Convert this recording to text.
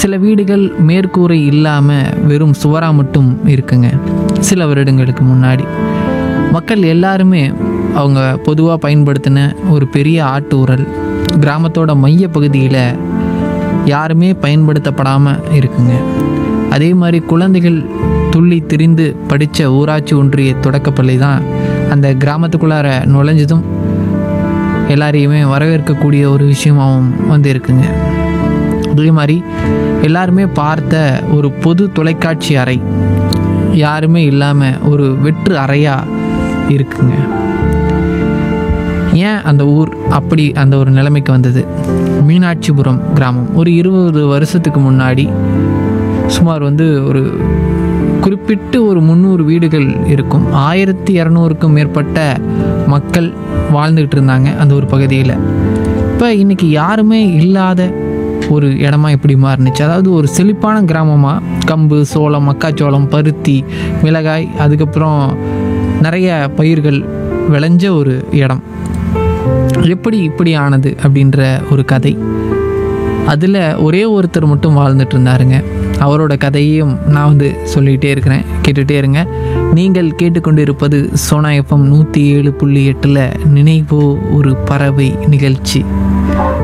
சில வீடுகள் மேற்கூரை இல்லாமல் வெறும் சுவராக மட்டும் இருக்குங்க சில வருடங்களுக்கு முன்னாடி மக்கள் எல்லாருமே அவங்க பொதுவாக பயன்படுத்தின ஒரு பெரிய ஆட்டு உரல் கிராமத்தோட மைய பகுதியில் யாருமே பயன்படுத்தப்படாமல் இருக்குங்க அதே மாதிரி குழந்தைகள் துள்ளி திரிந்து படித்த ஊராட்சி ஒன்றிய தொடக்கப்பள்ளி தான் அந்த கிராமத்துக்குள்ளார நுழைஞ்சதும் எல்லாரையுமே வரவேற்கக்கூடிய ஒரு விஷயமாகவும் வந்து இருக்குங்க அதே மாதிரி எல்லாருமே பார்த்த ஒரு பொது தொலைக்காட்சி அறை யாருமே இல்லாமல் ஒரு வெற்று அறையாக இருக்குங்க ஏன் அந்த ஊர் அப்படி அந்த ஒரு நிலைமைக்கு வந்தது மீனாட்சிபுரம் கிராமம் ஒரு இருபது வருஷத்துக்கு முன்னாடி சுமார் வந்து ஒரு குறிப்பிட்டு ஒரு முந்நூறு வீடுகள் இருக்கும் ஆயிரத்தி இரநூறுக்கும் மேற்பட்ட மக்கள் வாழ்ந்துக்கிட்டு இருந்தாங்க அந்த ஒரு பகுதியில் இப்போ இன்றைக்கி யாருமே இல்லாத ஒரு இடமா இப்படி மாறுனுச்சு அதாவது ஒரு செழிப்பான கிராமமாக கம்பு சோளம் மக்காச்சோளம் பருத்தி மிளகாய் அதுக்கப்புறம் நிறைய பயிர்கள் விளைஞ்ச ஒரு இடம் எப்படி இப்படி ஆனது அப்படின்ற ஒரு கதை அதில் ஒரே ஒருத்தர் மட்டும் வாழ்ந்துட்டு இருந்தாருங்க அவரோட கதையையும் நான் வந்து சொல்லிகிட்டே இருக்கிறேன் கேட்டுகிட்டே இருங்க நீங்கள் கேட்டுக்கொண்டு இருப்பது சோனா எஃப்எம் நூற்றி ஏழு புள்ளி எட்டில் நினைவோ ஒரு பறவை நிகழ்ச்சி